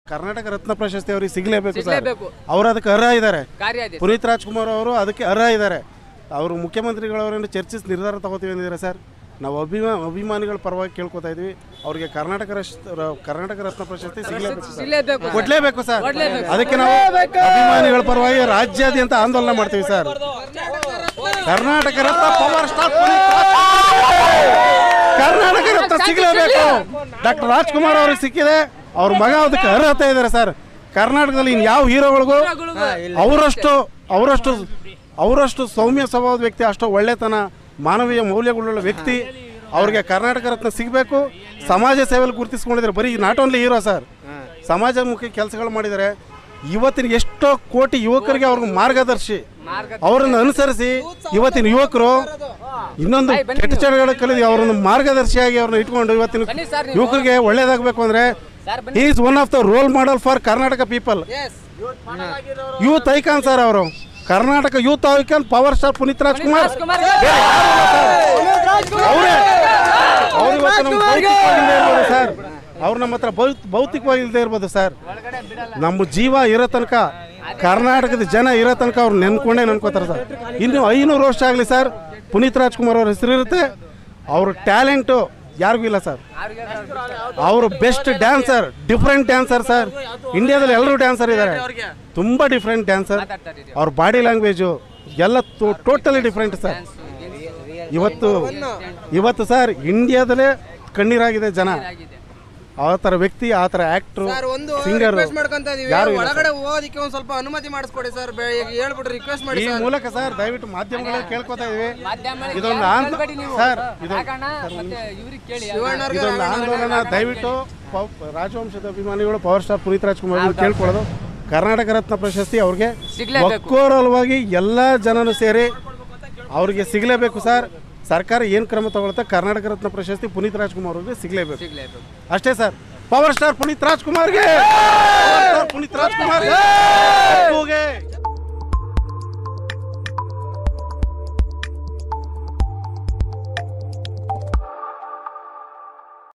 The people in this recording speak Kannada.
ಕರ್ನಾಟಕ ರತ್ನ ಪ್ರಶಸ್ತಿ ಅವರಿಗೆ ಸಿಗಲೇಬೇಕು ಸರ್ ಸಿಗ್ಲೇಬೇಕು. ಅವರು ಅದಕ್ಕೆ ಅರ್ಹ ಇದ್ದಾರೆ ಕಾರ್ಯ ಇದೆ ಪುನೀತ್ ರಾಜ್ಕುಮಾರ್ ಅವರು ಅದಕ್ಕೆ ಅರ್ಹ ಇದ್ದಾರೆ ಅವರು ಮುಖ್ಯಮಂತ್ರಿಗಳವರನ್ನು ಚರ್ಚಿಸಿ ನಿರ್ಧಾರ ತಗೋತೀವಿ ಅಂದಿದ್ದಾರೆ ಸರ್ ನಾವು ಅಭಿಮಾ ಅಭಿಮಾನಿಗಳ ಪರವಾಗಿ ಕೇಳ್ಕೊತಾ ಇದ್ವಿ ಅವರಿಗೆ ಕರ್ನಾಟಕ ರಶ್- ರ- ಕರ್ನಾಟಕ ರತ್ನ ಪ್ರಶಸ್ತಿ ಸಿಗಲೇಬೇಕು ಸರ್ ಸಿಗ್ಲೇಬೇಕು ಕೊಡ್ಲೇಬೇಕು ಸರ್ ಕೊಡ್ಲೇಬೇಕು. ಅದಕ್ಕೆ ನಾವು ಅಭಿಮಾನಿಗಳ ಪರವಾಗಿ ರಾಜ್ಯಾದ್ಯಂತ ಆಂದೋಲನ ಮಾಡ್ತೀವಿ sir Karnataka Ratna power star Puneeth Rajkumar. Karnataka Ratna ಸಿಗಲೇಬೇಕು ಡಾಕ್ಟರ್ ರಾಜ್ಕುಮಾರ್ ಅವ್ರಿಗೆ ಸಿಕ್ಕಿದೆ ಅವ್ರ ಮಗ ಅದಕ್ಕೆ ಅರ್ಹತೆ ಇದ್ದಾರೆ ಸರ್ ಕರ್ನಾಟಕದಲ್ಲಿ ಇನ್ ಯಾವ ಹೀರೋಗಳಿಗೂ ಅವರಷ್ಟು ಅವರಷ್ಟು ಅವರಷ್ಟು ಸೌಮ್ಯ ಸ್ವಭಾವದ ವ್ಯಕ್ತಿ ಅಷ್ಟು ಒಳ್ಳೆತನ ಮಾನವೀಯ ಮೌಲ್ಯಗಳುಳ್ಳ ವ್ಯಕ್ತಿ ಅವ್ರಿಗೆ ಕರ್ನಾಟಕ ರತ್ನ ಸಿಗಬೇಕು ಸಮಾಜ ಸೇವೆಯಲ್ಲಿ ಗುರುತಿಸ್ಕೊಂಡಿದ್ದಾರೆ ಬರೀ ನಾಟ್ ಓನ್ಲಿ ಹೀರೋ ಸರ್ ಸಮಾಜಮುಖಿ ಕೆಲಸಗಳು ಮಾಡಿದ್ದಾರೆ ಇವತ್ತಿನ ಎಷ್ಟೋ ಕೋಟಿ ಯುವಕರಿಗೆ ಅವ್ರಿಗೆ ಮಾರ್ಗದರ್ಶಿ ಮಾರ್ಗ ಅವರನ್ನು ಅನುಸರಿಸಿ ಇವತ್ತಿನ ಯುವಕರು ಇನ್ನೊಂದು ಕೆಟ್ಟ ಚಟಗಳ ಕಲಿದು ಅವರನ್ನು ಮಾರ್ಗದರ್ಶಿಯಾಗಿ ಅವ್ರನ್ನ ಇಟ್ಕೊಂಡು ಇವತ್ತಿನ ಬನ್ನಿ ಸರ್ ನೀವು. ಯುವಕರಿಗೆ ಒಳ್ಳೇದಾಗಬೇಕು ಅಂದ್ರೆ ಸರ್ ಬನ್ನಿ is one of the role model for Karnataka people youth icon sir ಅವರು Karnataka youth icon power star Puneeth Rajkumar Rajkumar ಅವರೇ ಅವ್ರು ಇವತ್ತು ನಮ್ಮ ಭೌತಿಕವಾಗಿ ಇಲ್ದೇ ಇರ್ಬೋದು ಸರ್ ಅವ್ರು ನಮ್ಮ ಹತ್ರ ಭೌತ್ ಭೌತಿಕವಾಗಿ ಇಲ್ಲದೆ ಇರ್ಬೋದು ಸರ್ ನಮ್ಮ ಜೀವ ಇರೋ ತನಕ ಕರ್ನಾಟಕದ ಜನ ಇರೋ ತನಕ ಅವ್ರು ನೆನ್ಕೊಂಡೇ ನೆನ್ಕೋತಾರೆ ಸರ್ ಇನ್ನು ಐನೂರು ವರ್ಷ ಆಗಲಿ ಸರ್ ಪುನೀತ್ ರಾಜ್ಕುಮಾರ್ ಅವ್ರ ಹೆಸರಿರುತ್ತೆ ಅವ್ರ ಟ್ಯಾಲೆಂಟು ಯಾರಿಗೂ ಇಲ್ಲ ಸರ್ ಅವರು best dancer different dancer sir ಇಂಡಿಯಾದಲ್ಲಿ ಎಲ್ಲರೂ ಡ್ಯಾನ್ಸರ್ ಇದ್ದಾರೆ ತುಂಬ ಡಿಫ್ರೆಂಟ್ ಡ್ಯಾನ್ಸರ್ ಮಾತಾಡ್ತಾರೆ ಇದು. ಅವ್ರ ಬಾಡಿ ಲ್ಯಾಂಗ್ವೇಜು ಎಲ್ಲ ಟೋಟಲಿ ಡಿಫ್ರೆಂಟ್ ಸರ್ ಇವತ್ತು ಇವತ್ತು ಸರ್ ಇಂಡಿಯಾದಲ್ಲೇ ಕಣ್ಣೀರಾಗಿದೆ ಜನ ಆಗಿದೆ. ಆ ಥರ ವ್ಯಕ್ತಿ ಆ ಥರ ಆ್ಯಕ್ಟ್ರು ಸರ್ ಒಂದು ಸಿಂಗರ್ ರಿಕ್ವೆಸ್ಟ್ ಮಾಡ್ಕೊಂತ ಇದೀವಿ ಯಾರು ಇಲ್ಲ ಒಳಗಡೆ ಹೋಗೋದಕ್ಕೆ ಒಂದ್ ಸ್ವಲ್ಪ ಅನುಮತಿ ಮಾಡಿಸ್ಕೊಡಿ ಸರ್ ಹೇಳ್ಬಿಟ್ಟು ರಿಕ್ವೆಸ್ಟ್ ಮಾಡಿ ಈ ಸರ್ ಮೂಲಕ ಸರ್ ದಯವಿಟ್ಟು ಮಾಧ್ಯಮಗಳಲ್ಲಿ ಕೇಳ್ಕೊತಾ ಇದೀವಿ ಮಾಧ್ಯಮಗಳಿಗೆ ಇದೊಂದು ಯಾರು ಆಂದೋ- ಕೇಳ್ಬೇಡಿ ನೀವು. ಸರ್, ಇದು- ಯಾಕಣ್ಣ ಮತ್ತೆ ಇವ್ರಿಗೆ ಕೇಳಿ ಶಿವಣ್ಣವ್ರಿಗೆ ಇದೊಂದು ಆಂದೋಲನ ದಯವಿಟ್ಟು ಪವ್- ರಾಜವಂಶದ ಅಭಿಮಾನಿಗಳು ಪವರ್ ಸ್ಟಾರ್ ಪುನೀತ್ ರಾಜ್ಕುಮಾರ್ ಅವ್ರನ್ನ ಕೇಳ್ಕೊಳ್ಳೋದು ಕರ್ನಾಟಕ ರತ್ನ ಪ್ರಶಸ್ತಿ ಅವ್ರಿಗೆ ಸಿಗ್ಲೇಬೇಕು. ಒಕ್ಕೋರಲವಾಗಿ ಎಲ್ಲ ಜನನು ಸೇರಿ ಅವ್ರಿಗೆ ಸಿಗಲೇಬೇಕು ಸರ್ ಸರ್ಕಾರ ಏನು ಕ್ರಮ ತಗೊಳುತ್ತೆ ಕರ್ನಾಟಕ ರತ್ನ ಪ್ರಶಸ್ತಿ ಪುನೀತ್ ರಾಜ್ಕುಮಾರ್ ಅವ್ರಿಗೆ ಸಿಗಲೇಬೇಕು ಸಿಗ್ಲೇಬೇಕು ಅಷ್ಟೇ ಸರ್ ಪವರ್ ಸ್ಟಾರ್ ಪುನೀತ್ ರಾಜ್ಕುಮಾರ್ಗೆ ಪವರ್ ಸ್ಟಾರ್ ಪುನೀತ್ ರಾಜ್ಕುಮಾರ್ಗೆ